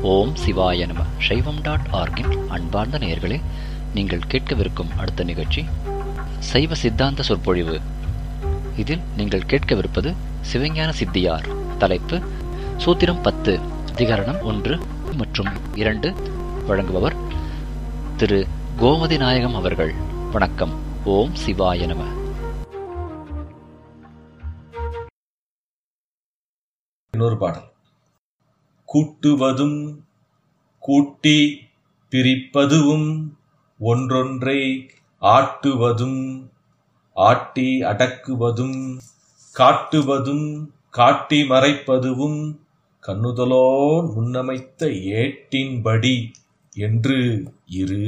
ஓம் சிவாய நம சைவம் டாட் ஆர்கின் அன்பார்ந்த நேயர்களே நீங்கள் கேட்கவிருக்கும் அடுத்த நிகழ்ச்சி சைவ சித்தாந்த சொற்பொழிவு இதில் நீங்கள் கேட்கவிருப்பது சிவஞான சித்தியார் தலைப்பு சூத்திரம் பத்து அதிகரணம் ஒன்று மற்றும் இரண்டு வழங்குபவர் திரு கோமதி நாயகம் அவர்கள் வணக்கம் ஓம் சிவாய நம இன்னொரு பாடல் கூட்டுவதும் கூட்டி பிரிப்பதுவும் ஒன்றொன்றை ஆட்டுவதும் ஆட்டி அடக்குவதும் காட்டுவதும் காட்டி மறைப்பதுவும் கண்ணுதலோ முன்னமைத்த ஏட்டின்படி என்று இரு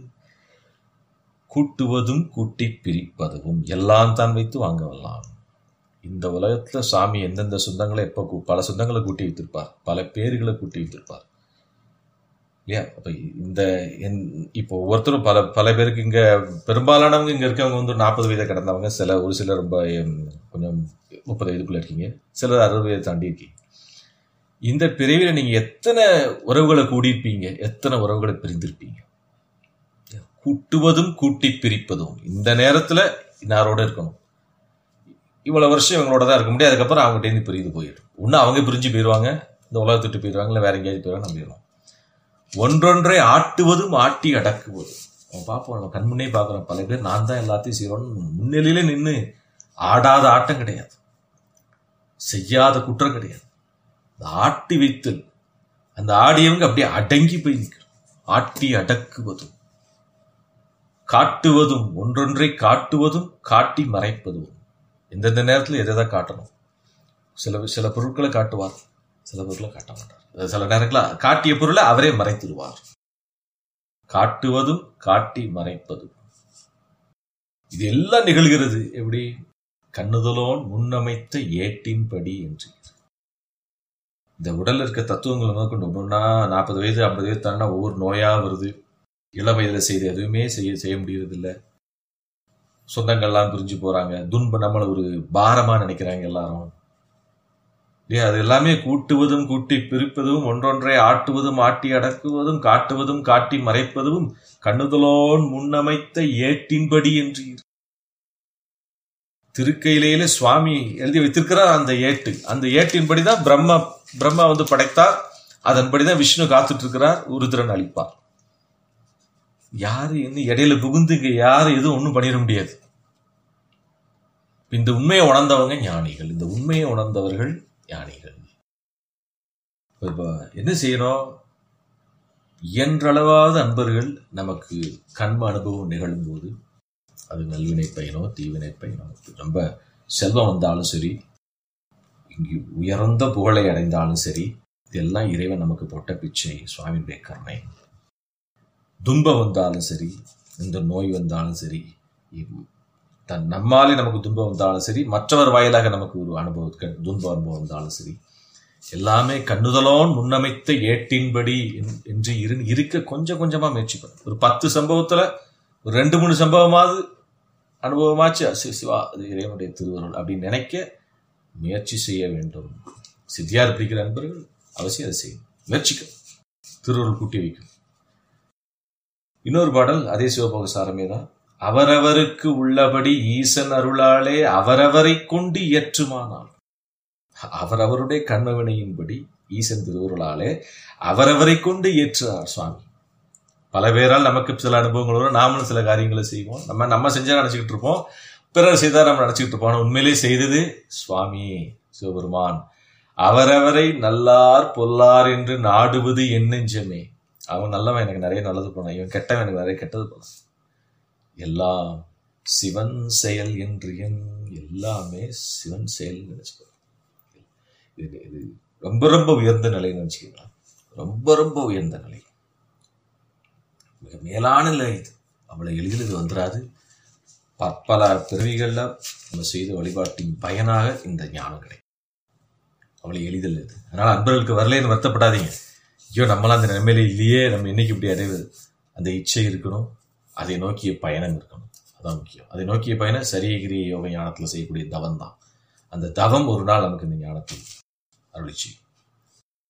கூட்டுவதும் கூட்டி பிரிப்பதுவும் எல்லாம் தான் வைத்து வாங்க வரலாம் இந்த உலகத்துல சாமி எந்தெந்த சொந்தங்களை எப்போ கூ- பல சொந்தங்களை கூட்டி வைத்திருப்பார் பல பேர்களை கூட்டி வைத்திருப்பார் இல்லையா அப்ப இந்த என் இப்போ ஒவ்வொருத்தரும் பல பல பேருக்கு இங்க பெரும்பாலானவங்க இங்க இருக்கவங்க வந்து நாற்பது வயதை கடந்தவங்க சில ஒரு சிலர் ரொம்ப எம், கொஞ்சம் முப்பது வயதுக்குள்ள இருக்கீங்க சிலர் அறுபது வயதை தாண்டி இருக்கீங்க இந்த பிரிவில் நீங்க எத்தனை உறவுகளை கூடியிருப்பீங்க எத்தனை உறவுகளை பிரிந்திருப்பீங்க கூட்டுவதும் கூட்டி பிரிப்பதும் இந்த நேரத்துல இன்னாரோட இருக்கணும் இவ்வளவு வருஷம் இவங்களோட தான் இருக்க முடியும் அதுக்கப்புறம் அவங்ககிட்ட இருந்து பிரிந்து போயிடும் ஒன்று அவங்க பிரிஞ்சு போயிடுவாங்க இந்த உலகத்துட்டு போயிடுவாங்க இல்லை வேற எங்கேயாவது போயிடுவாங்க நம்ம போயிடுவோம் ஒன்றொன்றை ஆட்டுவதும் ஆட்டி அடக்குவதும் அவன் பார்ப்போம் நம்ம கண்முன்னே பார்க்குறோம் பல பேர் நான் தான் எல்லாத்தையும் செய்கிறோன்னு முன்னிலையில நின்று ஆடாத ஆட்டம் கிடையாது செய்யாத குற்றம் கிடையாது இந்த ஆட்டி வைத்தல் அந்த ஆடியவங்க அப்படியே அடங்கி போய் நிற்கிறோம் ஆட்டி அடக்குவதும் காட்டுவதும் ஒன்றொன்றை காட்டுவதும் காட்டி மறைப்பதும் எந்தெந்த நேரத்தில் எதை எதை காட்டணும் சில சில பொருட்களை காட்டுவார் சில பொருட்களை காட்ட மாட்டார் அது சில நேரங்களில் காட்டிய பொருளை அவரே மறைத்திருவார் காட்டுவதும் காட்டி மறைப்பதும் இது எல்லாம் நிகழ்கிறது எப்படி கண்ணுதலோன் முன்னமைத்த ஏட்டின்படி என்று இந்த உடல்ல இருக்க தத்துவங்களை முதற்கொண்டு ஒன்றொன்னா நாற்பது வயது ஐம்பது வயது தாண்டா ஒவ்வொரு நோயா வருது இள வயதுல செய்து எதுவுமே செய்ய செய்ய முடியறது இல்ல சொந்தங்கள்லாம் பிரிஞ்சு போறாங்க துன்பம் நம்மள ஒரு பாரமா நினைக்கிறாங்க எல்லாரும் இல்லையா அது எல்லாமே கூட்டுவதும் கூட்டி பிரிப்பதும் ஒன்றொன்றை ஆட்டுவதும் ஆட்டி அடக்குவதும் காட்டுவதும் காட்டி மறைப்பதும் கண்ணுதலோன் முன்னமைத்த ஏட்டின்படி என்று இரு. திருக்கையிலேயே சுவாமி எழுதி வைத்திருக்கிறார் அந்த ஏட்டு அந்த ஏட்டின்படி தான் பிரம்மா பிரம்மா வந்து படைத்தார் அதன்படிதான் விஷ்ணு காத்துட்டு இருக்கிறார் உருதிரன் அளிப்பார் யாரு என்ன இடையில புகுந்து இங்க யாரும் எதுவும் ஒண்ணும் பண்ணிட முடியாது இந்த உண்மையை உணர்ந்தவங்க ஞானிகள் இந்த உண்மையை உணர்ந்தவர்கள் ஞானிகள் இப்ப என்ன செய்யணும் இயன்றளவாவது அன்பர்கள் நமக்கு கண்ம அனுபவம் நிகழும் போது அது நல்வினை பயனோ தீவினை பயனோ ரொம்ப செல்வம் வந்தாலும் சரி இங்கு உயர்ந்த புகழை அடைந்தாலும் சரி இதெல்லாம் இறைவன் நமக்கு போட்ட பிச்சை சுவாமியுடைய கருணை துன்பம் வந்தாலும் சரி இந்த நோய் வந்தாலும் சரி இவ்- தன் நம்மாலே நமக்கு துன்பம் வந்தாலும் சரி மற்றவர் வாயிலாக நமக்கு ஒரு அனுபவம் துன்ப அனுபவம் வந்தாலும் சரி எல்லாமே கண்ணுதலோன் முன்னமைத்த ஏட்டின்படி என்- என்று இரு இருக்க கொஞ்சம் கொஞ்சமா முயற்சி பண்ணு ஒரு பத்து சம்பவத்துல ஒரு ரெண்டு மூணு சம்பவமாவது அனுபவமாச்சு சி- சிவா அது இறைவனுடைய திருவருள் அப்படின்னு நினைக்க முயற்சி செய்ய வேண்டும் சித்தியார் பிடிக்கிற நண்பர்கள் அவசியம் அதை செய்யும் முயற்சிக்க திருவருள் கூட்டி வைக்கும் இன்னொரு பாடல் அதே சிவபோக சாரமே தான் அவரவருக்கு உள்ளபடி ஈசன் அருளாலே அவரவரை கொண்டு இயற்றுமானால் அவரவருடைய கண்மவினையின்படி ஈசன் திருவருளாலே அவரவரை கொண்டு இயற்றுறார் சுவாமி பல பேரால் நமக்கு சில அனுபவங்கள் வரும் நாமளும் சில காரியங்களை செய்வோம் நம்ம நம்ம செஞ்சா நினைச்சுக்கிட்டு இருப்போம் பிறர் செய்தா நம்ம நினைச்சுக்கிட்டு இருப்போம் ஆனா உண்மையிலே செய்தது சுவாமி சிவபெருமான் அவரவரை நல்லார் பொல்லார் என்று நாடுவது என் நெஞ்சமே அவன் நல்லவன் எனக்கு நிறைய நல்லது போனான் இவன் கெட்டவன் எனக்கு நிறைய கெட்டது போனான் எல்லாம் சிவன் செயல் என்று என் எல்லாமே சிவன் செயல் நினைச்சுக்கோ இது இது ரொம்ப ரொம்ப உயர்ந்த நிலைன்னு நினைச்சுக்கலாம் ரொம்ப ரொம்ப உயர்ந்த நிலை மிக மேலான நிலை இது அவ்வளவு எளிதில் இது வந்துடாது பற்பல பிறவிகள்ல நம்ம செய்த வழிபாட்டின் பயனாக இந்த ஞானம் கிடைக்கும் அவ்வளவு எளிதில் இது அதனால அன்பர்களுக்கு வரலேன்னு வருத்தப்படாதீங்க ஐயோ நம்மளாம் அந்த நிலைமையில இல்லையே நம்ம என்னைக்கு இப்படி அடைவது அந்த இச்சை இருக்கணும் அதை நோக்கிய பயணம் இருக்கணும் அதான் முக்கியம் அதை நோக்கிய பயணம் சரியகிரி யோக ஞானத்துல செய்யக்கூடிய தவம் தான் அந்த தவம் ஒரு நாள் நமக்கு இந்த ஞானத்தை அருளி செய்யும்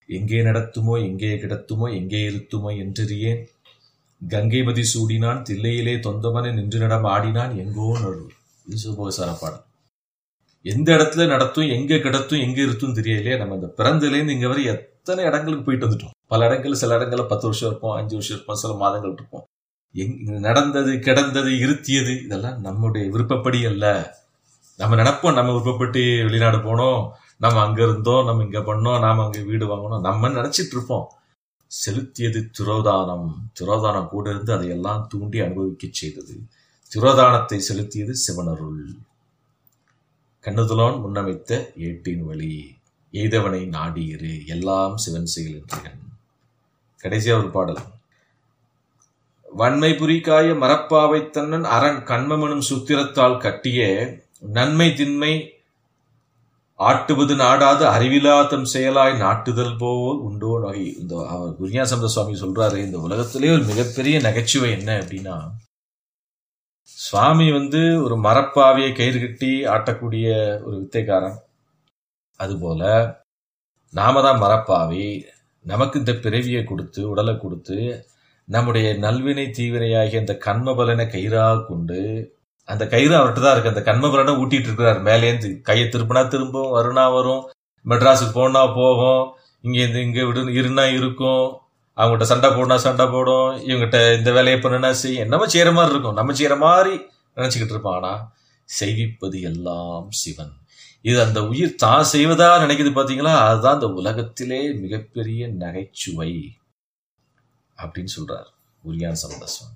எங்கே நடத்துமோ எங்கே கிடத்துமோ எங்கே இருத்துமோ என்றறியேன் கங்கைமதி சூடினான் தில்லையிலே தொந்தவனை நின்று நடம் ஆடினான் எங்கோ நடு இது சுபோசார பாடல் எந்த இடத்துல நடத்தும் எங்க கிடத்தும் எங்க இருத்தும் தெரியலையே நம்ம இந்த பிறந்ததுலேருந்து இங்க வரை எத்தனை இடங்களுக்கு போயிட்டு வந்துட்டோம் பல இடங்கள் சில இடங்கள்ல பத்து வருஷம் இருப்போம் அஞ்சு வருஷம் இருப்போம் சில மாதங்கள் இருப்போம் எங் நடந்தது கிடந்தது இருத்தியது இதெல்லாம் நம்முடைய விருப்பப்படி அல்ல நம்ம நினைப்போம் நம்ம விருப்பப்பட்டு வெளிநாடு போனோம் நம்ம அங்க இருந்தோம் நம்ம இங்க பண்ணோம் நாம அங்க வீடு வாங்கணும் நம்ம நினைச்சிட்டு இருப்போம் செலுத்தியது திரோதானம் திரோதானம் கூட இருந்து அதையெல்லாம் தூண்டி அனுபவிக்க செய்தது திரோதானத்தை செலுத்தியது சிவனருள் கண்ணுதலோன் முன்னமைத்த ஏட்டின் வழி எய்தவனை நாடியிரு எல்லாம் சிவன் செயல் என்றன் கடைசியா ஒரு பாடல் வன்மை புரிகாய மரப்பாவை தன்னன் அரண் கண்மமெனும் சூத்திரத்தால் கட்டிய நன்மை திண்மை ஆட்டுவது நாடாது அறிவிலாத்தம் செயலாய் நாட்டுதல் போல் உண்டோ நகை இந்த அவர் குருஞாசந்த சுவாமி சொல்றாரு இந்த உலகத்திலே ஒரு மிகப்பெரிய நகைச்சுவை என்ன அப்படின்னா சுவாமி வந்து ஒரு மரப்பாவையை கயிறு கட்டி ஆட்டக்கூடிய ஒரு வித்தைக்காரன் அதுபோல நாம தான் மரப்பாவி நமக்கு இந்த பிறவியை கொடுத்து உடலை கொடுத்து நம்முடைய நல்வினை தீவினையாகிய அந்த கண்மபலனை கயிறாக கொண்டு அந்த கயிறு அவர்கிட்ட தான் இருக்கு அந்த கண்மபலனை ஊட்டிட்டு இருக்கிறார் மேலேந்து கையை திருப்பினா திரும்பும் வருணா வரும் மெட்ராஸுக்கு போனா போகும் இங்க இருந்து இங்க விடு இருனா இருக்கும் அவங்ககிட்ட சண்டை போடனா சண்டை போடும் இவங்ககிட்ட இந்த வேலையை பண்ணுனா செய்யும் என்னமோ செய்யற மாதிரி இருக்கும் நம்ம செய்யற மாதிரி நினைச்சுக்கிட்டு இருப்பான் ஆனா செய்விப்பது எல்லாம் சிவன் இது அந்த உயிர் தான் செய்வதா நினைக்குது பாத்தீங்களா அதுதான் அந்த உலகத்திலே மிகப்பெரிய நகைச்சுவை அப்படின்னு சொல்றார் உரியான் சம்பந்தஸ்வாமி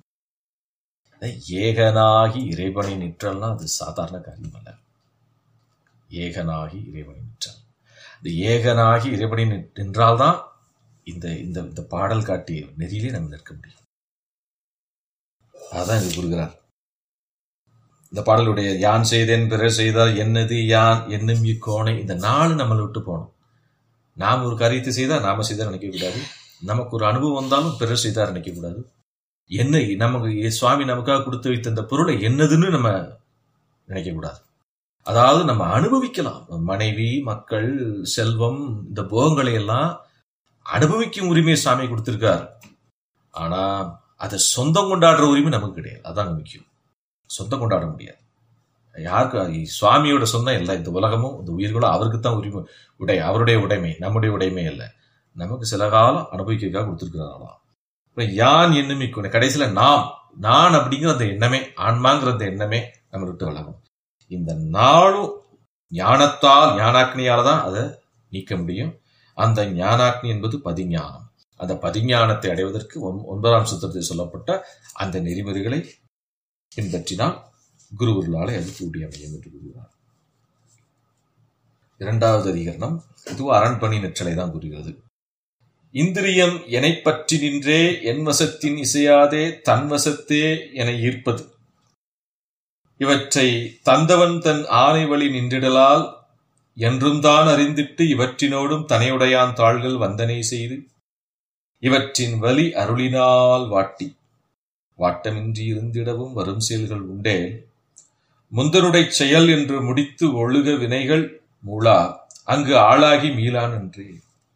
ஏகனாகி இறைவனை நிற்றல்னா அது சாதாரண காரியம் அல்ல ஏகனாகி இறைவனை நிற்றல் இந்த ஏகனாகி இறைவனை நின்றால்தான் இந்த இந்த இந்த பாடல் காட்டிய நெறியிலே நம்ம நிற்க முடியும் அதான் இது கூறுகிறார் இந்த பாடலுடைய யான் செய்தேன் பிறர் செய்தால் என்னது யான் என்னும் இக்கோணை இந்த நாலு நம்மளை விட்டு போகணும் நாம் ஒரு காரியத்தை செய்தால் நாம செய்தால் நினைக்க கூடாது நமக்கு ஒரு அனுபவம் வந்தாலும் பிறர் செய்தால் நினைக்க கூடாது என்ன நமக்கு சுவாமி நமக்காக கொடுத்து வைத்த இந்த பொருளை என்னதுன்னு நம்ம நினைக்க கூடாது அதாவது நம்ம அனுபவிக்கலாம் மனைவி மக்கள் செல்வம் இந்த போகங்களை எல்லாம் அனுபவிக்கும் உரிமையை சாமி கொடுத்திருக்கார் ஆனா அதை சொந்தம் கொண்டாடுற உரிமை நமக்கு கிடையாது அதான் முக்கியம் சொந்தம் கொண்டாட முடியாது யாருக்கு சுவாமியோட சொந்தம் இல்லை இந்த உலகமும் இந்த உயிர்களும் அவருக்கு தான் உரிமை உடை அவருடைய உடைமை நம்முடைய உடைமை இல்லை நமக்கு சில காலம் அனுபவிக்கிறதுக்காக கொடுத்துருக்கிறாராம் இப்போ யான் என்னும் இக்கொண்டு கடைசியில நாம் நான் அப்படிங்கிற அந்த எண்ணமே ஆன்மாங்கிற அந்த எண்ணமே நம்ம விட்டு விலகும் இந்த நாளும் ஞானத்தால் ஞானாக்னியால தான் அதை நீக்க முடியும் அந்த ஞானாக்னி என்பது பதிஞானம் அந்த பதிஞானத்தை அடைவதற்கு ஒன்பதாம் சுத்திரத்தில் சொல்லப்பட்ட அந்த நெறிமுறைகளை பின்பற்றினால் குருவர்களாலே அது கூடி அமையும் என்று கூறுகிறார் இரண்டாவது அதிகரணம் இதுவும் அரண்பணி நெற்றலை தான் கூறுகிறது இந்திரியம் எனை பற்றி நின்றே என் வசத்தின் இசையாதே தன் வசத்தே என ஈர்ப்பது இவற்றை தந்தவன் தன் ஆணை வழி நின்றிடலால் என்றும் தான் அறிந்திட்டு இவற்றினோடும் தனையுடையான் தாள்கள் வந்தனை செய்து இவற்றின் வலி அருளினால் வாட்டி வாட்டமின்றி இருந்திடவும் வரும் செயல்கள் உண்டே முந்தனுடைய செயல் என்று முடித்து ஒழுக வினைகள் மூலா அங்கு ஆளாகி மீளான் என்றே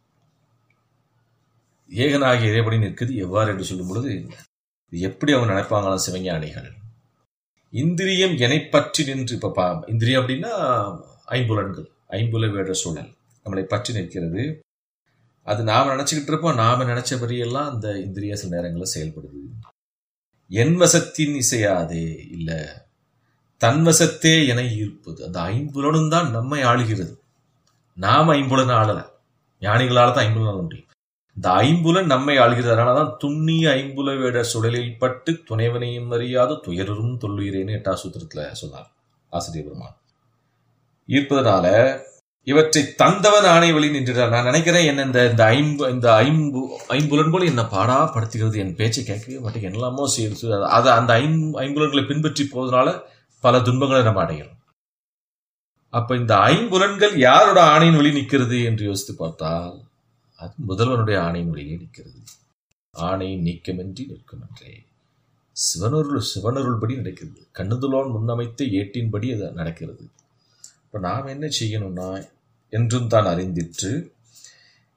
ஏகனாகி இறைபடி நிற்குது எவ்வாறு என்று சொல்லும் பொழுது எப்படி அவங்க நினைப்பாங்களாம் சிவஞானிகள் இந்திரியம் எனை பற்றி நின்று இப்ப பா இந்திரியம் அப்படின்னா ஐம்புலன்கள் ஐம்புல வேட சூழல் நம்மளை பற்றி நிற்கிறது அது நாம நினைச்சுக்கிட்டு இருப்போம் நாம நினைச்சபடியெல்லாம் அந்த இந்திரிய சில நேரங்களில் செயல்படுது என் வசத்தின் இசையாதே இல்ல தன்வசத்தே என ஈர்ப்பது அந்த ஐம்புலனும் தான் நம்மை ஆளுகிறது நாம் ஐம்புலன் ஆளல ஞானிகளால தான் ஐம்புலன் ஆள முடியும் இந்த ஐம்புலன் நம்மை ஆளுகிறது அதனாலதான் துண்ணிய ஐம்புல வேட சுடலில் பட்டு துணைவனையும் அறியாத துயரும் தொல்லுயிரேன்னு எட்டா சூத்திரத்துல சொன்னார் ஆசிரியர் பெருமான் ஈர்ப்பதனால இவற்றை தந்தவன் ஆணை வழி நின்றார் நான் நினைக்கிறேன் என்ன இந்த இந்த ஐம்பு இந்த ஐம்பு ஐம்புலன் போல என்ன பாடா படுத்துகிறது என் பேச்சை கேட்கவே மாட்டேங்க என்னெல்லாமோ செய்யுது அதை அந்த ஐம் ஐம்புலன்களை பின்பற்றி போவதனால பல துன்பங்களை நம்ம அடைகிறோம் அப்ப இந்த ஐம்புலன்கள் யாரோட ஆணையின் வழி நிற்கிறது என்று யோசித்து பார்த்தால் அது முதல்வனுடைய ஆணையின் வழியே நிற்கிறது ஆணை நீக்கமின்றி நிற்கும் என்றே சிவனருள் சிவனருள்படி நடக்கிறது கண்ணுதலோன் முன்னமைத்த ஏட்டின்படி அது நடக்கிறது இப்ப நாம் என்ன செய்யணும்னா என்றும் தான் அறிந்திற்று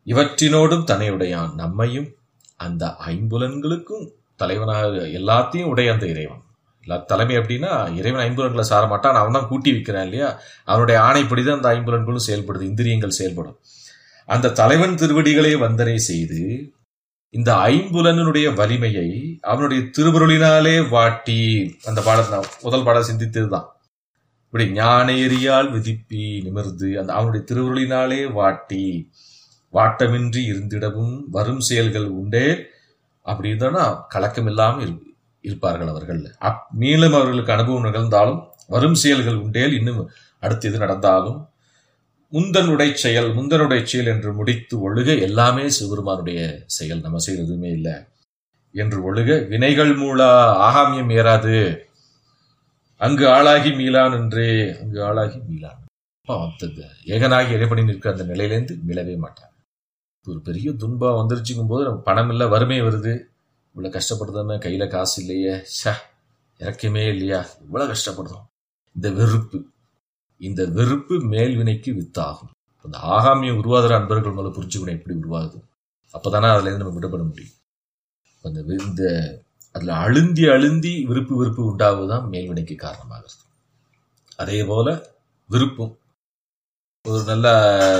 இவற்றினோடும் தன்னையுடையான் நம்மையும் அந்த ஐம்புலன்களுக்கும் தலைவனாக எல்லாத்தையும் உடைய அந்த இறைவன் எல்லா தலைமை அப்படின்னா இறைவன் ஐம்புலன்களை சார மாட்டான் அவன் தான் கூட்டி வைக்கிறான் இல்லையா அவனுடைய ஆணைப்படி தான் அந்த ஐம்புலன்களும் செயல்படுது இந்திரியங்கள் செயல்படும் அந்த தலைவன் திருவடிகளை வந்தனை செய்து இந்த ஐம்புலனுடைய வலிமையை அவனுடைய திருவருளினாலே வாட்டி அந்த பாடல் நான் முதல் பாடல் சிந்தித்ததுதான் இப்படி ஞான எரியால் விதிப்பி நிமிர்ந்து அந்த அவனுடைய திருவருளினாலே வாட்டி வாட்டமின்றி இருந்திடவும் வரும் செயல்கள் உண்டே அப்படி இருந்தானா கலக்கம் இல்லாமல் இரு- இருப்பார்கள் அவர்கள் அப் மேலும் அவர்களுக்கு அனுபவம் நிகழ்ந்தாலும் வரும் செயல்கள் உண்டேல் இன்னும் அடுத்து எது நடந்தாலும் முந்தனுடைய செயல் முந்தனுடைய செயல் என்று முடித்து ஒழுக எல்லாமே சிவபெருமானுடைய செயல் நம்ம செயல் எதுவுமே இல்லை என்று ஒழுக வினைகள் மூல ஆகாமியம் ஏறாது அங்கு ஆளாகி மீளான் என்றே அங்கு ஆளாகி மீளான் அப்ப அந்த ஏகனாகி இறைபடி நிற்கிற அந்த நிலையிலேருந்து மீளவே மாட்டான் ஒரு பெரிய துன்பம் வந்துருச்சுங்கும் போது நமக்கு பணம் இல்லை வறுமை வருது இவ்வளவு கஷ்டப்படுறதுமே கையில காசு இல்லையே ச இறக்கமே இல்லையா இவ்வளவு கஷ்டப்படுறோம் இந்த வெறுப்பு இந்த வெறுப்பு மேல்வினைக்கு வித்தாகும் அந்த ஆகாமியம் உருவாகிற அன்பர்கள் மேல புரிஞ்சுக்கணும் எப்படி உருவாகுது அப்பதானே அதுல இருந்து நம்ம விடுபட முடியும் அந்த வி- இந்த அதுல அழுந்தி அழுந்தி விருப்பு விருப்பு உண்டாவதுதான் மேல்வினைக்கு காரணமாகிறது அதே போல விருப்பம் ஒரு நல்ல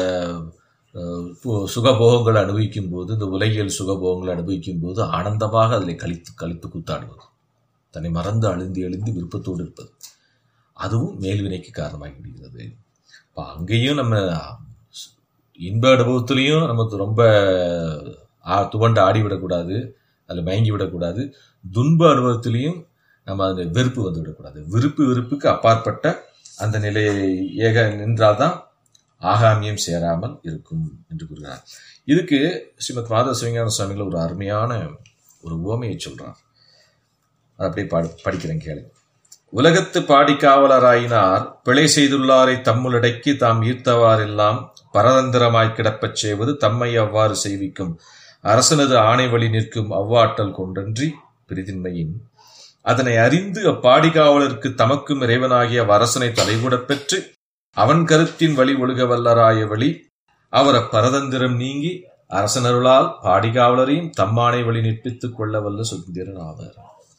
அஹ், பு- சுகபோகங்களை அனுபவிக்கும் போது இந்த உலகியல் சுகபோகங்களை அனுபவிக்கும் போது ஆனந்தமாக அதில் கழித்து கழித்து கூத்தாடுவது தன்னை மறந்து அழுந்தி அழுந்தி விருப்பத்தோடு இருப்பது அதுவும் மேல்வினைக்கு காரணமாகி விடுகிறது இப்போ அங்கேயும் நம்ம இன்ப அனுபவத்திலையும் நமக்கு ரொம்ப ஆ- துவண்டு ஆடி விடக்கூடாது அதில் மயங்கி விடக்கூடாது துன்ப அனுபவத்திலையும் நம்ம அந்த வெறுப்பு வந்து விடக்கூடாது விருப்பு வெறுப்புக்கு அப்பாற்பட்ட அந்த நிலையை ஏக நின்றால்தான் ஆகாமியம் சேராமல் இருக்கும் என்று கூறுகிறார் இதுக்கு ஸ்ரீமத் மாதவ சிவஞான சுவாமிகள் ஒரு அருமையான ஒரு உவமையை சொல்றார் அதை அப்படியே பாடு படிக்கிறேன் கேளு உலகத்து பாடிக்காவலராயினார் பிழை செய்துள்ளாரை தம்முளடக்கி தாம் ஈர்த்தவாறெல்லாம் பரதந்திரமாய் கிடப்பச் செய்வது தம்மை அவ்வாறு செய்விக்கும் அரசனது ஆணை வழி நிற்கும் அவ்வாற்றல் கொண்டன்றி பிரிதின்மையின் அதனை அறிந்து அப்பாடிகாவலருக்கு தமக்கும் இறைவனாகிய அரசனை தலைகூடப் பெற்று அவன் கருத்தின் வழி ஒழுக வல்லராய வழி அவர் அப்பரதந்திரம் நீங்கி அரசனருளால் பாடிகாவலரையும் தம்மானை வழி நிற்பித்துக் கொள்ள வல்ல சுதந்திரன் ஆவார்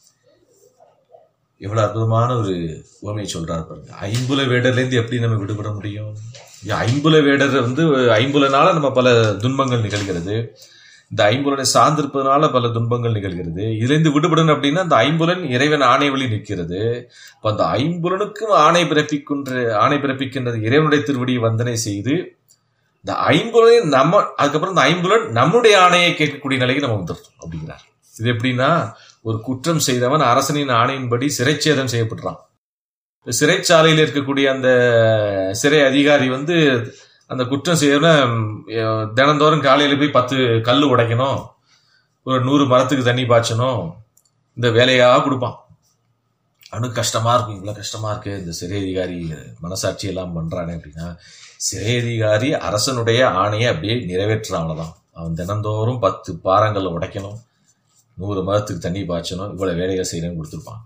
எவ்வளவு அற்புதமான ஒரு உவமையை சொல்றாரு பாருங்க ஐம்புல வேடர்ல இருந்து எப்படி நம்ம விடுபட முடியும் இங்க ஐம்புல வேடர் வந்து ஐம்புலனால நம்ம பல துன்பங்கள் நிகழ்கிறது இந்த ஐம்புலனை சார்ந்திருப்பதனால பல துன்பங்கள் நிகழ்கிறது இதிலிருந்து விடுபடணும் அப்படின்னா அந்த ஐம்புலன் இறைவன் ஆணை வழி நிற்கிறது அப்ப அந்த ஐம்புலனுக்கும் ஆணை பிறப்பிக்கின்ற ஆணை பிறப்பிக்கின்றது இறைவனுடைய திருவடியை வந்தனை செய்து இந்த ஐம்புலனை நம்ம அதுக்கப்புறம் இந்த ஐம்புலன் நம்முடைய ஆணையை கேட்கக்கூடிய நிலைக்கு நம்ம வந்துடுறோம் அப்படிங்கிறார் இது எப்படின்னா ஒரு குற்றம் செய்தவன் அரசனின் ஆணையின்படி சிறைச்சேதம் செய்யப்படுறான் இந்த சிறைச்சாலையில் இருக்கக்கூடிய அந்த சிறை அதிகாரி வந்து அந்த குற்றம் செய்யறவன தினந்தோறும் காலையில போய் பத்து கல் உடைக்கணும் ஒரு நூறு மரத்துக்கு தண்ணி பாய்ச்சணும் இந்த வேலையாக கொடுப்பான் அவனுக்கு கஷ்டமா இருக்கும் இவ்வளவு கஷ்டமா இருக்கு இந்த சிறை அதிகாரி மனசாட்சி எல்லாம் பண்றானே அப்படின்னா சிறை அதிகாரி அரசனுடைய ஆணையை அப்படியே நிறைவேற்றுறான் அவ்வளவுதான் அவன் தினந்தோறும் பத்து பாறங்களை உடைக்கணும் நூறு மரத்துக்கு தண்ணி பாய்ச்சணும் இவ்வளவு வேலைகள் செய்யணும்னு கொடுத்துருப்பான்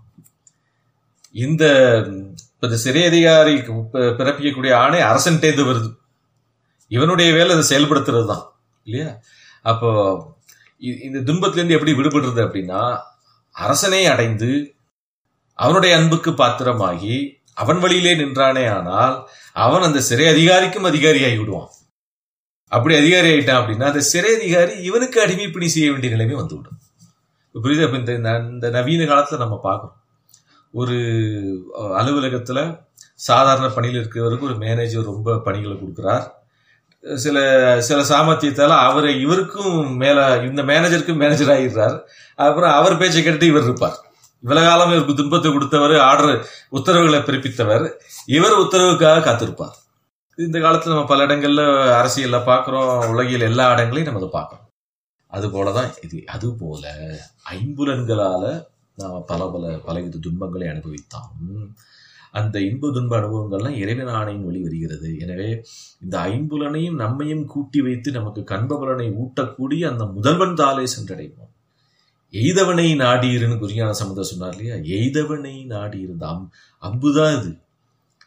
இந்த இப்ப இந்த சிறை அதிகாரி பி- பிறப்பிக்கக்கூடிய ஆணை அரசன்டேந்து வருது இவனுடைய வேலை அதை செயல்படுத்துறது தான் இல்லையா அப்போ இ- இந்த துன்பத்திலிருந்து எப்படி விடுபடுறது அப்படின்னா அரசனை அடைந்து அவனுடைய அன்புக்கு பாத்திரமாகி அவன் வழியிலே நின்றானே ஆனால் அவன் அந்த சிறை அதிகாரிக்கும் அதிகாரி ஆகி விடுவான் அப்படி அதிகாரி ஆயிட்டான் அப்படின்னா அந்த சிறை அதிகாரி இவனுக்கு அடிமைப்பணி செய்ய வேண்டிய நிலைமை வந்து விடும் இப்ப புரியுதா இப்ப இந்த ந- இந்த நவீன காலத்துல நம்ம பார்க்கிறோம் ஒரு அஹ், அலுவலகத்துல சாதாரண பணியில் இருக்கிறவருக்கு ஒரு மேனேஜர் ரொம்ப பணிகளை கொடுக்கிறார் சில சில சாமர்த்தியத்தால அவரை இவருக்கும் மேல இந்த மேனேஜருக்கும் மேனேஜர் ஆகிடுறார் அப்புறம் அவர் பேச்சை கேட்டு இவர் இருப்பார் இவ்வளவு காலம் இவருக்கு துன்பத்தை கொடுத்தவர் ஆர்டர் உத்தரவுகளை பிறப்பித்தவர் இவர் உத்தரவுக்காக காத்திருப்பார் இந்த காலத்துல நம்ம பல இடங்கள்ல அரசியல்ல பாக்குறோம் உலகில் எல்லா இடங்களையும் நம்ம அதை பார்க்கிறோம் அது போலதான் இது அது போல ஐம்புலன்களால நாம பல பல பலவித துன்பங்களை அனுபவித்தாலும் அந்த இன்ப துன்ப அனுபவங்கள்லாம் இறைவன் ஆணையின் வழி வருகிறது எனவே இந்த ஐம்புலனையும் நம்மையும் கூட்டி வைத்து நமக்கு கண்பபலனை ஊட்டக்கூடிய அந்த முதல்வன் தாளே சென்றடைவோம் எய்தவனை நாடியிருன்னு குருஞான சமுதர் சொன்னார் இல்லையா எய்தவனை நாடியிருந்த அம் அம்புதான் இது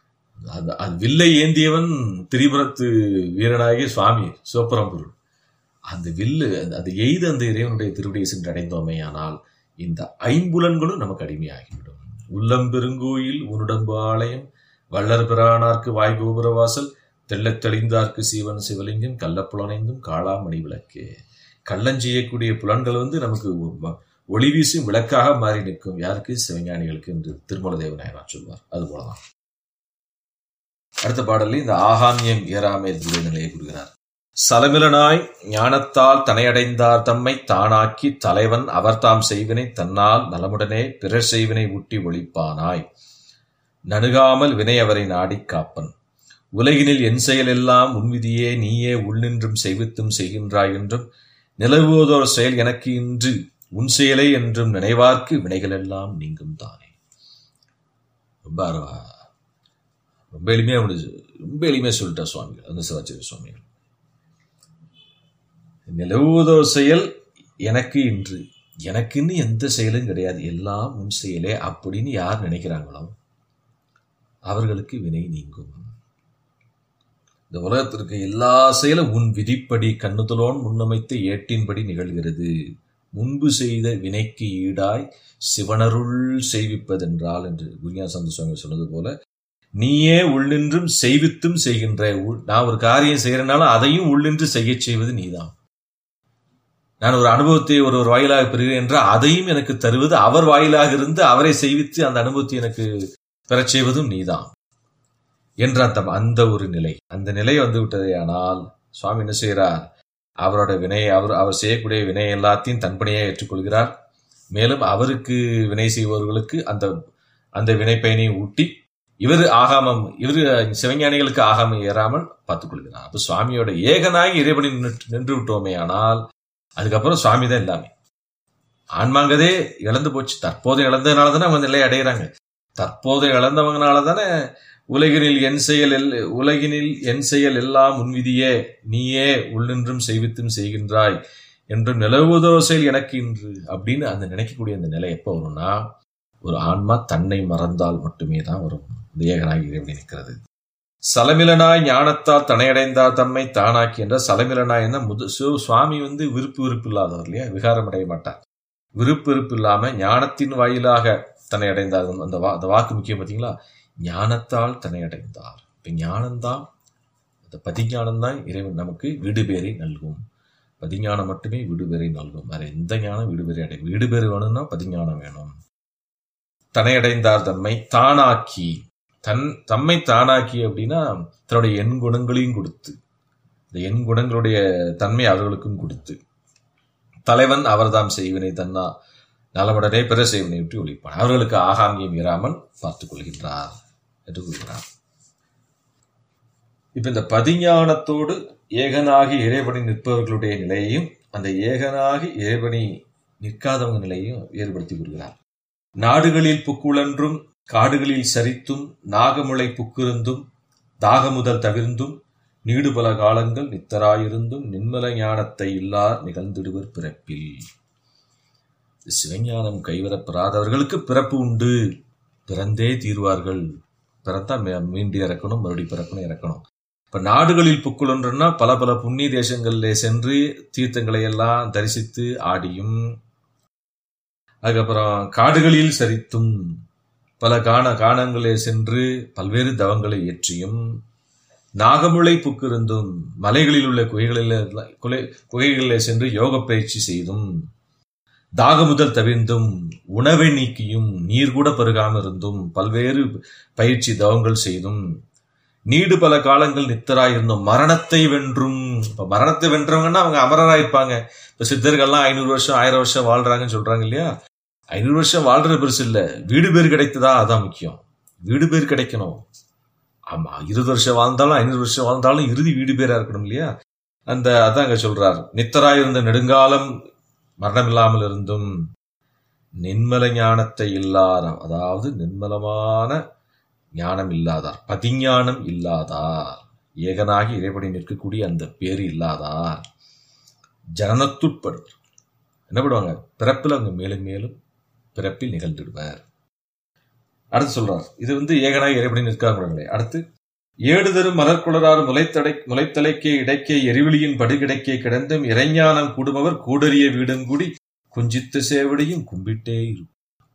அது அது வில்லை ஏந்தியவன் திரிபுரத்து வீரனாகிய சுவாமி சிவபரம்பொருள் அந்த வில்லு அந்த- அது எய்து அந்த இறைவனுடைய திருவடியை சென்று அடைந்தோமேயானால் இந்த ஐம்புலன்களும் நமக்கு அடிமையாகிவிடும் உள்ளம் பெருங்கோயில் உன்னுடம்பு ஆலயம் வள்ளர் பிரானார்க்கு வாய் கோபுரவாசல் தெள்ளத் தெளிந்தார்க்கு சீவன் சிவலிங்கம் கள்ளப்புலனைந்தும் காளாமணி விளக்கு கள்ளம் செய்யக்கூடிய புலன்கள் வந்து நமக்கு ஒ- ஒளி வீசும் விளக்காக மாறி நிற்கும் யாருக்கு சிவஞானிகளுக்கு என்று திருமல தேவநாயனார் சொல்வார் அது போலதான் அடுத்த பாடலில் இந்த ஆகாமியம் ஏறாமை என்கிற நிலையை கூறுகிறார் சலமிலனாய் ஞானத்தால் தனையடைந்தார் தம்மை தானாக்கி தலைவன் அவர் தாம் செய்வினை தன்னால் நலமுடனே பிறர் செய்வினை ஊட்டி ஒழிப்பானாய் நணுகாமல் வினை அவரை நாடிக் காப்பன் உலகினில் என் செயலெல்லாம் உன்விதியே நீயே உள்நின்றும் செய்வித்தும் செய்கின்றாய் என்றும் நிலவுவதோர் செயல் எனக்கு இன்று உன் செயலை என்றும் நினைவார்க்கு வினைகள் எல்லாம் நீங்கும் தானே ரொம்ப அருவா ரொம்ப எளிமையா முடிஞ்சு ரொம்ப எளிமையா சொல்லிட்டார் சுவாமிகள் அந்த சிவாச்சாரிய சுவாமிகள் நிலவுவதோர் செயல் எனக்கு இன்று எனக்குன்னு எந்த செயலும் கிடையாது எல்லாம் உன் செயலே அப்படின்னு யார் நினைக்கிறாங்களோ அவர்களுக்கு வினை நீங்கும் இந்த உலகத்திற்கு எல்லா செயலும் உன் விதிப்படி கண்ணுதலோன் முன்னமைத்து ஏட்டின்படி நிகழ்கிறது முன்பு செய்த வினைக்கு ஈடாய் சிவனருள் செய்விப்பதென்றால் என்று குருஞாசந்த சுவாமி சொன்னது போல நீயே உள்ளின்றும் செய்வித்தும் செய்கின்ற உள்- நான் ஒரு காரியம் செய்யறனாலும் அதையும் உள்ளின்று செய்யச் செய்வது நீதான் நான் ஒரு அனுபவத்தை ஒரு ஒரு வாயிலாக பெறுகிறேன் என்றால் அதையும் எனக்கு தருவது அவர் வாயிலாக இருந்து அவரை செய்வித்து அந்த அனுபவத்தை எனக்கு பெறச் செய்வதும் நீதான் என்ற அந்த அந்த ஒரு நிலை அந்த நிலை வந்து விட்டதே ஆனால் சுவாமி என்ன செய்கிறார் அவரோட வினை அவர் அவர் செய்யக்கூடிய வினை எல்லாத்தையும் தன்பணியே ஏற்றுக்கொள்கிறார் மேலும் அவருக்கு வினை செய்பவர்களுக்கு அந்த அந்த வினை பயனை ஊட்டி இவர் ஆகாமம் இவர் சிவஞானிகளுக்கு ஆகாமம் ஏறாமல் பார்த்துக் கொள்கிறார் அப்ப சுவாமியோட ஏகனாகி இறைவனை நின்று நின்று விட்டோமே ஆனால் அதுக்கப்புறம் சுவாமி தான் எல்லாமே ஆன்மாங்கதே இழந்து போச்சு தற்போது இழந்ததுனால தானே அவங்க நிலையை அடைகிறாங்க தற்போது இழந்தவங்கனால தானே உலகினில் என் செயல் எல்- உலகினில் என் செயல் எல்லாம் உன்விதியே நீயே உள்ளின்றும் செய்வித்தும் செய்கின்றாய் என்றும் நிலவுவதோ செயல் எனக்கு இன்று அப்படின்னு அந்த நினைக்கக்கூடிய அந்த நிலை எப்போ வரும்னா ஒரு ஆன்மா தன்னை மறந்தால் மட்டுமே தான் வரும் இந்த ஏகனாகி இறைவனை நிற்கிறது சலமிலனாய் ஞானத்தால் தனையடைந்தார் தம்மை தானாக்கி என்ற சலமிலனாய் என்ன முது சு- சுவாமி வந்து விருப்பு விருப்பு இல்லாதவர் இல்லையா விகாரம் அடைய மாட்டார் விருப்பு விருப்பு இல்லாம ஞானத்தின் வாயிலாக தன்னை அடைந்தார் அந்த வா- அந்த வாக்கு முக்கியம் பார்த்தீங்களா ஞானத்தால் தன்னை அடைந்தார் இப்ப ஞானம்தான் அந்த பதிஞானம் தான் இறைவன் நமக்கு வீடு பேரை நல்கும் பதிஞானம் மட்டுமே வீடு பேரை நல்கும் வேற எந்த ஞானம் வீடு பேரை அடை வீடு பேர் வேணும்னா பதிஞானம் வேணும் தன்னை அடைந்தார் தம்மை தானாக்கி தன் தம்மை தானாக்கி அப்படின்னா தன்னுடைய எண் குணங்களையும் கொடுத்து இந்த எண் குணங்களுடைய தன்மை அவர்களுக்கும் கொடுத்து தலைவன் அவர்தாம் செய்வினை தன்னா நலமுடனே பிற செய்வினை விட்டு ஒழிப்பான் அவர்களுக்கு ஆகாமியம் இராமல் பார்த்துக் கொள்கின்றார் என்று கூறுகிறார் இப்ப இந்த பதிஞானத்தோடு ஏகனாகி இறைவனி நிற்பவர்களுடைய நிலையையும் அந்த ஏகனாகி இறைவனி நிற்காதவங்க நிலையையும் வேறுபடுத்தி கூறுகிறார் நாடுகளில் புக்குழன்றும் காடுகளில் சரித்தும் நாகமுளை புக்கிருந்தும் தாகமுதல் தவிர்ந்தும் நீடு பல காலங்கள் நித்தராயிருந்தும் நின்மல ஞானத்தை இல்லார் நிகழ்ந்திடுவர் பிறப்பில் சிவஞானம் கைவரப்பெறாதவர்களுக்கு பிறப்பு உண்டு பிறந்தே தீர்வார்கள் பிறந்தா மீ- மீண்டு இறக்கணும் மறுபடியும் பிறக்கணும் இறக்கணும் இப்ப நாடுகளில் புக்குழன்றுன்னா பல பல புண்ணிய தேசங்களிலே சென்று தீர்த்தங்களை எல்லாம் தரிசித்து ஆடியும் அதுக்கப்புறம் காடுகளில் சரித்தும் பல காண காணங்களே சென்று பல்வேறு தவங்களை ஏற்றியும் நாகமுளை புக்கிருந்தும் மலைகளில் உள்ள குகைகளில் குலை- குகைகளிலே சென்று யோக பயிற்சி செய்தும் தாகமுதல் தவிர்ந்தும் உணவை நீக்கியும் நீர் கூட பருகாம இருந்தும் பல்வேறு பயிற்சி தவங்கள் செய்தும் நீடு பல காலங்கள் நித்தராய் இருந்தும் மரணத்தை வென்றும் இப்ப மரணத்தை வென்றவங்கன்னா அவங்க அமரரா இருப்பாங்க இப்ப சித்தர்கள்லாம் ஐநூறு வருஷம் ஆயிரம் வருஷம் வாழ்றாங்கன்னு சொல்றாங்க இல்லையா ஐநூறு வருஷம் வாழ்றது பெருசு இல்ல வீடு பேர் கிடைத்ததா அதான் முக்கியம் வீடு பேர் கிடைக்கணும் ஆமா இருபது வருஷம் வாழ்ந்தாலும் ஐநூறு வருஷம் வாழ்ந்தாலும் இறுதி வீடு பேரா இருக்கணும் இல்லையா அந்த அதான் அங்க சொல்றார் நித்தராய் இருந்த நெடுங்காலம் மரணம் இல்லாமல் இருந்தும் நின்மல ஞானத்தை இல்லாத அதாவது நிர்மலமான ஞானம் இல்லாதார் பதிஞானம் இல்லாதார் ஏகனாகி இறைவனை நிற்கக்கூடிய அந்த பேரு இல்லாதார் ஜனனத்துட்படுவர் என்ன பண்ணுவாங்க பிறப்பில் அவங்க மேலும் மேலும் பிறப்பில் நிகழ்ந்துடுவர் அடுத்து சொல்றார் இது வந்து ஏகனாகி இறைவனை நிற்காதவங்களே அடுத்து ஏடுதரும் மலர்குளரார் முளைத்தடை முளைத்தலைக்கே இடைக்கே எரிவிழியின் படுகிடைக்கே கிடந்தும் இறைஞானம் கூடுமவர் கூடறிய வீடுங்குடி குஞ்சித்த சேவடியும் கும்பிட்டே இருக்கும்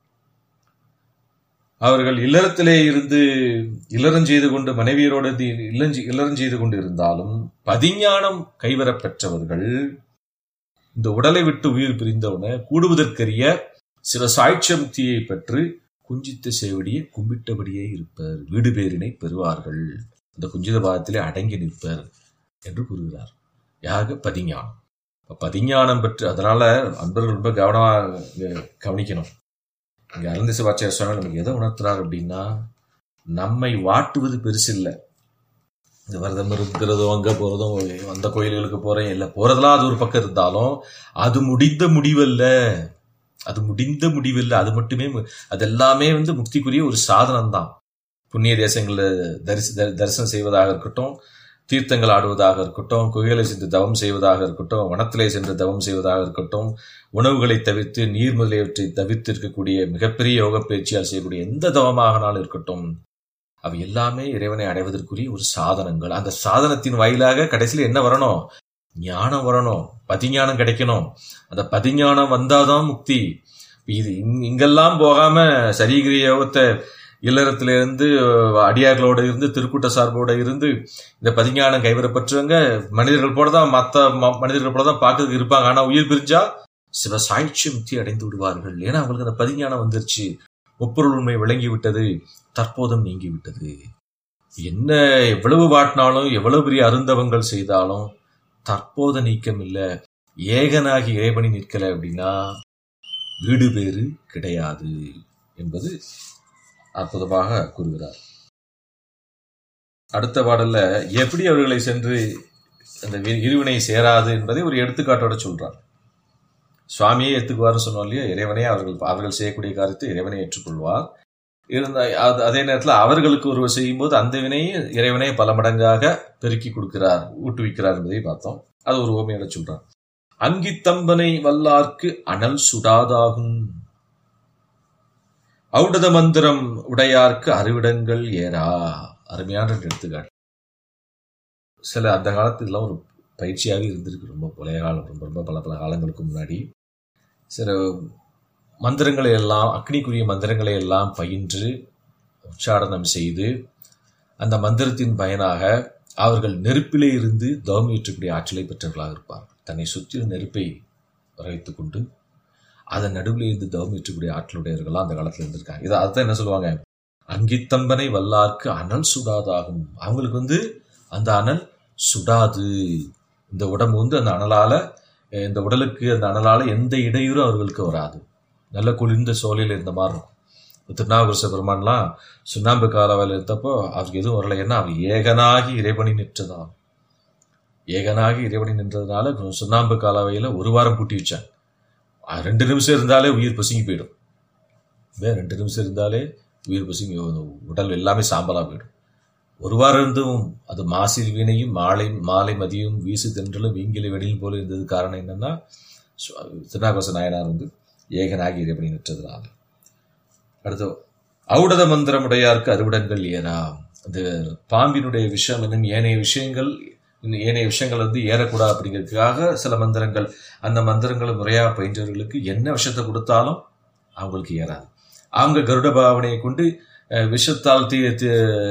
அவர்கள் இல்லறத்திலே இருந்து இல்லறம் செய்து கொண்டு மனைவியரோடு தி- இல்லஞ்சி இல்லறம் செய்து கொண்டு இருந்தாலும் பதிஞானம் கைவரப் பெற்றவர்கள் இந்த உடலை விட்டு உயிர் பிரிந்தவுடனே கூடுவதற்கரிய சில சாட்சியமுக்தியை பெற்று குஞ்சித்த சேவடியை கும்பிட்டபடியே இருப்பர் வீடு பேரினை பெறுவார்கள் இந்த குஞ்சித பாதத்திலே அடங்கி நிற்பர் என்று கூறுகிறார் யாக பதிஞானம் இப்ப பதிஞானம் பெற்று அதனால அன்பர்கள் ரொம்ப கவனமா இங்க கவனிக்கணும் இங்க அருந்த சிவாச்சாரிய சுவாமி நமக்கு எதை உணர்த்துறார் அப்படின்னா நம்மை வாட்டுவது பெருசு இல்லை இந்த விரதம் இருக்கிறதும் அங்க போறதும் அந்த கோயில்களுக்கு போறேன் இல்லை போறதெல்லாம் அது ஒரு பக்கம் இருந்தாலும் அது முடிந்த முடிவல்ல அது முடிந்த முடிவில்லை அது மட்டுமே மு- அது எல்லாமே வந்து முக்திக்குரிய ஒரு சாதனம் தான் புண்ணிய தேசங்களில் தரிசி தரி- தரிசனம் செய்வதாக இருக்கட்டும் தீர்த்தங்கள் ஆடுவதாக இருக்கட்டும் குகைகளை சென்று தவம் செய்வதாக இருக்கட்டும் வனத்திலே சென்று தவம் செய்வதாக இருக்கட்டும் உணவுகளை தவிர்த்து நீர் முதலியவற்றை தவிர்த்து இருக்கக்கூடிய மிகப்பெரிய யோக பயிற்சியால் செய்யக்கூடிய எந்த தவமாகனாலும் இருக்கட்டும் அவை எல்லாமே இறைவனை அடைவதற்குரிய ஒரு சாதனங்கள் அந்த சாதனத்தின் வாயிலாக கடைசியில் என்ன வரணும் ஞானம் வரணும் பதிஞானம் கிடைக்கணும் அந்த பதிஞானம் வந்தாதான் முக்தி இது இங்- இங்கெல்லாம் போகாம சரீகிரி யோகத்தை இல்லறத்திலிருந்து அடியார்களோட இருந்து திருக்கூட்ட சார்போட இருந்து இந்த பதிஞானம் கைவரப்பட்டவங்க மனிதர்கள் போல தான் மற்ற மனிதர்கள் போல தான் பார்க்கறதுக்கு இருப்பாங்க ஆனா உயிர் பிரிஞ்சா சில சாட்சி முக்தி அடைந்து விடுவார்கள் ஏன்னா அவங்களுக்கு அந்த பதிஞானம் வந்துருச்சு முப்பொருள் உண்மை விளங்கி விட்டது தற்போதும் நீங்கி விட்டது என்ன எவ்வளவு வாட்டினாலும் எவ்வளவு பெரிய அருந்தவங்கள் செய்தாலும் தற்போத நீக்கம் இல்ல ஏகனாகி இறைவனி நிற்கல அப்படின்னா வீடு பேறு கிடையாது என்பது அற்புதமாக கூறுகிறார் அடுத்த பாடல்ல எப்படி அவர்களை சென்று அந்த வி- இருவினை சேராது என்பதை ஒரு எடுத்துக்காட்டோட சொல்றார் சுவாமியே ஏத்துக்குவார்னு சொன்னோம் இல்லையா இறைவனே அவர்கள் அவர்கள் செய்யக்கூடிய காரியத்தை இறைவனை ஏற்றுக்கொள்வார் இருந்த அது- அதே நேரத்தில் அவர்களுக்கு ஒருவர் செய்யும்போது அந்த வினையை இறைவனே பல மடங்காக பெருக்கி கொடுக்கிறார் ஊட்டுவிக்கிறார் என்பதை பார்த்தோம் அது ஒரு ஓமையோட சொல்றார் அங்கித்தம்பனை வல்லார்க்கு அனல் சுடாதாகும் ஔடத மந்திரம் உடையார்க்கு அறுவிடங்கள் ஏறா அருமையான ரெண்டு எடுத்துக்காட்டு சில அந்த காலத்து இதெல்லாம் ஒரு பயிற்சியாகவே இருந்திருக்கு ரொம்ப பழைய காலம் ரொம்ப ரொம்ப பல பல காலங்களுக்கு முன்னாடி சில மந்திரங்களை எல்லாம் அக்னிக்குரிய மந்திரங்களை எல்லாம் பயின்று உச்சாடனம் செய்து அந்த மந்திரத்தின் பயனாக அவர்கள் நெருப்பிலே இருந்து தவம் ஏற்றக்கூடிய ஆற்றலை பெற்றவர்களாக இருப்பார் தன்னை சுற்றிலும் நெருப்பை வைத்துக் கொண்டு அதன் நடுவில் இருந்து தவம் ஏற்றக்கூடிய ஆற்றலுடையவர்களாம் அந்த காலத்துல இருந்திருக்காங்க இதை அதுதான் என்ன சொல்லுவாங்க அங்கித்தம்பனை வல்லார்க்கு அனல் சுடாதாகும் அவங்களுக்கு வந்து அந்த அனல் சுடாது இந்த உடம்பு வந்து அந்த அனலால அஹ் இந்த உடலுக்கு அந்த அனலால எந்த இடையூறும் அவர்களுக்கு வராது நல்ல குளிர்ந்த சோலையில் இருந்த மாதிரி இருக்கும் இப்ப திருநாவுக்கரச பெருமான்லாம் சுண்ணாம்பு காலவாயில் இருந்தப்போ அவருக்கு எதுவும் வரல ஏன்னா அவர் ஏகனாகி இறைவனி நிற்றதான் ஏகனாகி இறைவனி நின்றதுனால சுண்ணாம்பு காலவையில் ஒரு வாரம் பூட்டி வச்சாங்க அஹ் ரெண்டு நிமிஷம் இருந்தாலே உயிர் பசுங்கி போயிடும் வே ரெண்டு நிமிஷம் இருந்தாலே உயிர் பசுங்கி உடல் எல்லாமே சாம்பலா போயிடும் ஒரு வாரம் இருந்தும் அது மாசில் வீணையும் மாலை மாலை மதியம் வீசு தென்றலும் வீங்கில வெடியும் போல இருந்தது காரணம் என்னன்னா சு- திருநாகவச நாயனார் வந்து ஏகனாகி இறைவனை நிற்றதுனால அடுத்து ஔடத மந்திரமுடையார்க்கு அறுவிடங்கள் ஏறா அந்த பாம்பினுடைய விஷயம் என்னும் ஏனைய விஷயங்கள் இன்னும் ஏனைய விஷயங்கள் வந்து ஏறக்கூடாது அப்படிங்கிறதுக்காக சில மந்திரங்கள் அந்த மந்திரங்களை முறையாக பயின்றவர்களுக்கு என்ன விஷயத்தை கொடுத்தாலும் அவங்களுக்கு ஏறாது அவங்க கருட பாவனையை கொண்டு அஹ், விஷத்தால் தீ தீ-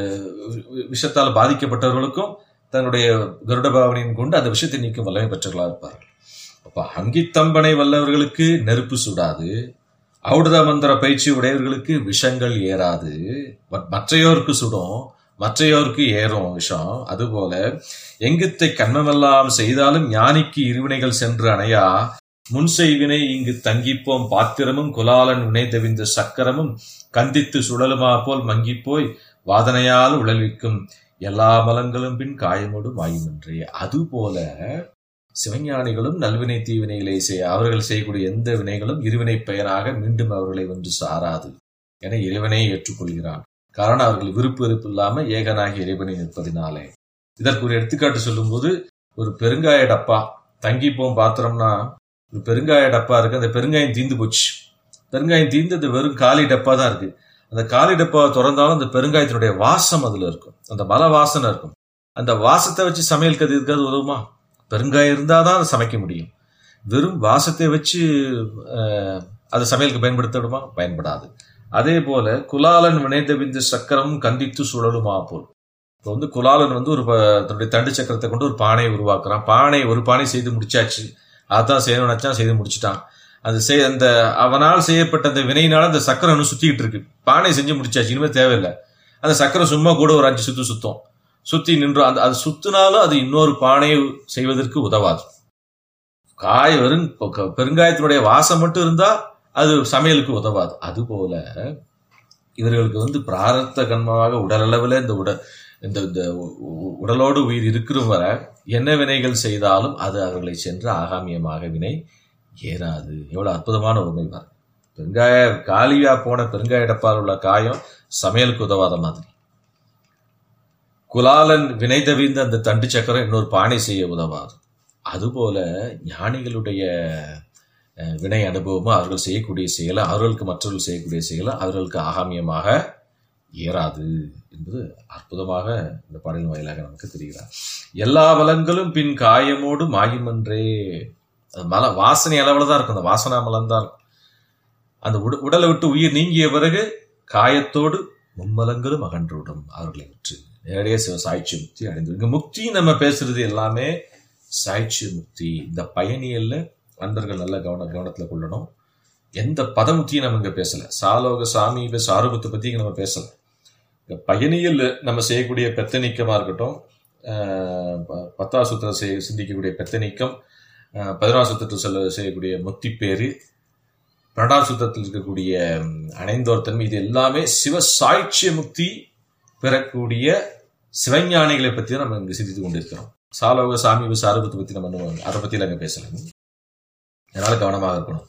விஷத்தால் பாதிக்கப்பட்டவர்களுக்கும் தன்னுடைய கருட பாவனையின் கொண்டு அந்த விஷயத்தை நீக்கும் வல்லமை பெற்றவர்களாக இருப்பார்கள் அப்ப அங்கித்தம்பனை வல்லவர்களுக்கு நெருப்பு சுடாது ஔடத மந்திர பயிற்சி உடையவர்களுக்கு விஷங்கள் ஏறாது மற்- மற்றையோருக்கு சுடும் மற்றையோருக்கு ஏறும் விஷம் அதுபோல எங்கித்தை கண்மமெல்லாம் செய்தாலும் ஞானிக்கு இருவினைகள் சென்று அணையா முன் செய்வினை இங்கு தங்கிப்போம் பாத்திரமும் குலாலன் வினை தவிந்த சக்கரமும் கந்தித்து சுழலுமா போல் மங்கிப்போய் வாதனையால் உழல்விக்கும் எல்லா மலங்களும் பின் காயமோடு மாயுமென்றே அதுபோல சிவஞானிகளும் நல்வினை தீவினைகளை செய்ய அவர்கள் செய்யக்கூடிய எந்த வினைகளும் இருவினை பெயராக மீண்டும் அவர்களை வந்து சாராது என இறைவனை ஏற்றுக்கொள்கிறான் காரணம் அவர்கள் விருப்பு வெறுப்பு இல்லாம ஏகனாகி இறைவனை நிற்பதினாலே இதற்கு ஒரு எடுத்துக்காட்டு சொல்லும்போது ஒரு பெருங்காய டப்பா தங்கி போம் பாத்திரம்னா ஒரு பெருங்காய டப்பா இருக்கு அந்த பெருங்காயம் தீந்து போச்சு பெருங்காயம் தீந்து அது வெறும் காலி டப்பா தான் இருக்கு அந்த காலி டப்பாவை திறந்தாலும் அந்த பெருங்காயத்தினுடைய வாசம் அதுல இருக்கும் அந்த மல வாசனை இருக்கும் அந்த வாசத்தை வச்சு சமையலுக்கு அது இருக்காது உதவுமா பெருங்காயம் இருந்தால் தான் அதை சமைக்க முடியும் வெறும் வாசத்தை வச்சு அஹ், அதை சமையலுக்கு பயன்படுத்தணுமா பயன்படாது அதே போல குலாலன் வினைந்த விந்து சக்கரம் கந்தித்து சுழலுமா போல் இப்போ வந்து குலாலன் வந்து ஒரு ப- தன்னுடைய தண்டு சக்கரத்தை கொண்டு ஒரு பானையை உருவாக்குறான் பானை ஒரு பானை செய்து முடிச்சாச்சு அதான் செய்யணும் நினைச்சான் செய்து முடிச்சிட்டான் அது செய் அந்த அவனால் செய்யப்பட்ட அந்த வினையினால அந்த சக்கரம் இன்னும் சுத்திக்கிட்டு இருக்கு பானை செஞ்சு முடிச்சாச்சு இனிமேல் தேவையில்லை அந்த சக்கரம் சும்மா கூட ஒரு அஞ்சு சுத்து சுத்தம் சுத்தி நின்று அந்த அது சுத்தினாலும் அது இன்னொரு பானையை செய்வதற்கு உதவாது காய் வெறும் பெ- பெருங்காயத்தினுடைய வாசம் மட்டும் இருந்தா அது சமையலுக்கு உதவாது அதுபோல இவர்களுக்கு வந்து பிராரத்த கண்மமாக உடலளவில் இந்த உட இந்த இந்த உ- உ- உடலோடு உயிர் இருக்கிற வரை என்ன வினைகள் செய்தாலும் அது அவர்களை சென்று ஆகாமியமாக வினை ஏறாது எவ்வளவு அற்புதமான உண்மை பாரு பெருங்காய காலியா போன பெருங்காய டப்பால் உள்ள காயம் சமையலுக்கு உதவாத மாதிரி குலாலன் வினை தவிர்ந்த அந்த தண்டு சக்கரம் இன்னொரு பானை செய்ய உதவாது அதுபோல ஞானிகளுடைய அஹ், வினை அனுபவமும் அவர்கள் செய்யக்கூடிய செயலை அவர்களுக்கு மற்றவர்கள் செய்யக்கூடிய செயலை அவர்களுக்கு ஆகாமியமாக ஏறாது என்பது அற்புதமாக இந்த பாடலின் வாயிலாக நமக்கு தெரிகிறார் எல்லா வளங்களும் பின் காயமோடு மாயுமன்றே அது மல வாசனை அளவில் தான் இருக்கும் அந்த வாசனா மலம் தான் இருக்கும் அந்த உட உடலை விட்டு உயிர் நீங்கிய பிறகு காயத்தோடு மும்மலங்களும் அகன்றுவிடும் அவர்களை விட்டு நேரடியாக சிவ சாய்ச்சி முக்தி அடைந்து இங்க முக்தி நம்ம பேசுறது எல்லாமே சாய்ச்சி முக்தி இந்த பயணியல்ல அன்பர்கள் நல்ல கவன கவனத்துல கொள்ளணும் எந்த பதமுத்தியும் நம்ம இங்க பேசல சாலோக சாமீப சாரூபத்தை பத்தி இங்க நம்ம பேசல இந்த பயணியில் நம்ம செய்யக்கூடிய பெத்தநீக்கமா இருக்கட்டும் ஆஹ் ப- பத்தாம் சுத்திரம் செய்ய சிந்திக்கக்கூடிய பெத்தநீக்கம் ஆஹ் பதினாறு சுத்தத்தில் சொல்ல செய்யக்கூடிய முத்தி பேரு பன்னெண்டாம் சுத்தத்தில் இருக்கக்கூடிய ம், அணைந்தோர் தன்மை இது எல்லாமே சிவ சாய்ச்சிய முக்தி பெறக்கூடிய சிவஞானிகளை பத்தி தான் நம்ம இங்க சிந்தித்து கொண்டிருக்கிறோம் சாலோக சாமி சாரூபத்தை பத்தி நம்ம இன்னும் அதை பத்தி அங்க பேசலாம் அதனால கவனமாக இருக்கணும்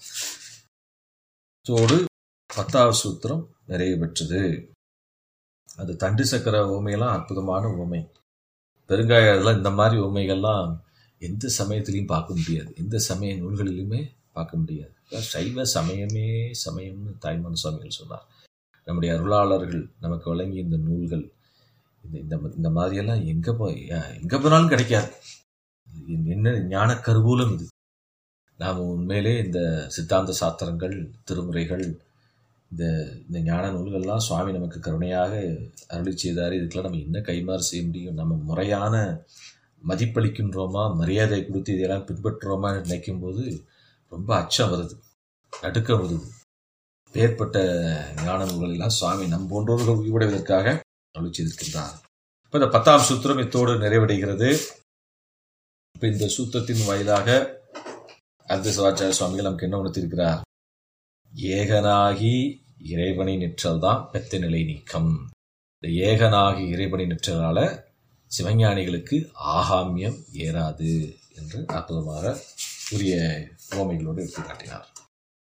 தோடு பத்தாவது சூத்திரம் நிறைவு பெற்றது அது தண்டு சக்கர உவமையெல்லாம் அற்புதமான உவமை பெருங்காய இதெல்லாம் இந்த மாதிரி உவமைகள்லாம் எந்த சமயத்திலையும் பார்க்க முடியாது எந்த சமய நூல்களிலுமே பார்க்க முடியாது அதான் சைவ சமயமே சமயம்னு தாய்மான சுவாமிகள் சொன்னார் நம்முடைய அருளாளர்கள் நமக்கு வழங்கிய இந்த நூல்கள் இந்த இந்த இந்த மாதிரியெல்லாம் எங்க போய் எங்க போனாலும் கிடைக்காது இது என்ன ஞான கருவூலம் இது நாம் உண்மையிலே இந்த சித்தாந்த சாத்திரங்கள் திருமுறைகள் இந்த இந்த ஞான நூல்கள்லாம் சுவாமி நமக்கு கருணையாக அருளி செய்தார் இதுக்கெல்லாம் நம்ம என்ன கைமாறு செய்ய முடியும் நம்ம முறையான மதிப்பளிக்கின்றோமா மரியாதை கொடுத்து இதெல்லாம் பின்பற்றுறோமா நினைக்கும் போது ரொம்ப அச்சம் வருது நடுக்கம் வருது ஏற்பட்ட ஞான நூல்கள் எல்லாம் சுவாமி நம் போன்றவர்கள் உயிர்வுடைவதற்காக அருளி செய்திருக்கின்றார் இப்போ இந்த பத்தாம் சூத்திரம் இத்தோடு நிறைவடைகிறது இப்போ இந்த சூத்திரத்தின் வாயிலாக அர்த்த சிவாச்சாரிய சுவாமிகள் நமக்கு என்ன உணர்த்திருக்கிறார் ஏகனாகி இறைவனை நிற்றல் தான் பெத்த நிலை நீக்கம் இந்த ஏகனாகி இறைவனை நிற்றலால சிவஞானிகளுக்கு ஆகாமியம் ஏறாது என்று அற்புதமாக உரிய உவமைகளோடு எடுத்து காட்டினார்